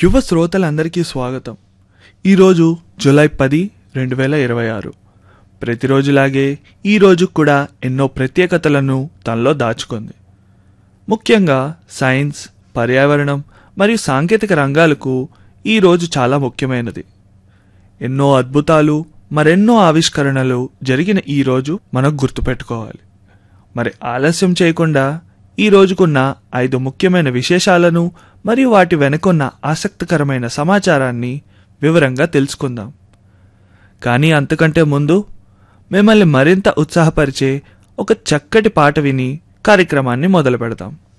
యువ శ్రోతలందరికీ స్వాగతం ఈరోజు జూలై పది రెండు వేల ఇరవై ఆరు ప్రతిరోజులాగే ఈరోజు కూడా ఎన్నో ప్రత్యేకతలను తనలో దాచుకుంది ముఖ్యంగా సైన్స్ పర్యావరణం మరియు సాంకేతిక రంగాలకు ఈ రోజు చాలా ముఖ్యమైనది ఎన్నో అద్భుతాలు మరెన్నో ఆవిష్కరణలు జరిగిన ఈ రోజు మనం గుర్తుపెట్టుకోవాలి మరి ఆలస్యం చేయకుండా ఈ రోజుకున్న ఐదు ముఖ్యమైన విశేషాలను మరియు వాటి వెనుకున్న ఆసక్తికరమైన సమాచారాన్ని వివరంగా తెలుసుకుందాం కానీ అంతకంటే ముందు మిమ్మల్ని మరింత ఉత్సాహపరిచే ఒక చక్కటి పాట విని కార్యక్రమాన్ని మొదలు పెడదాం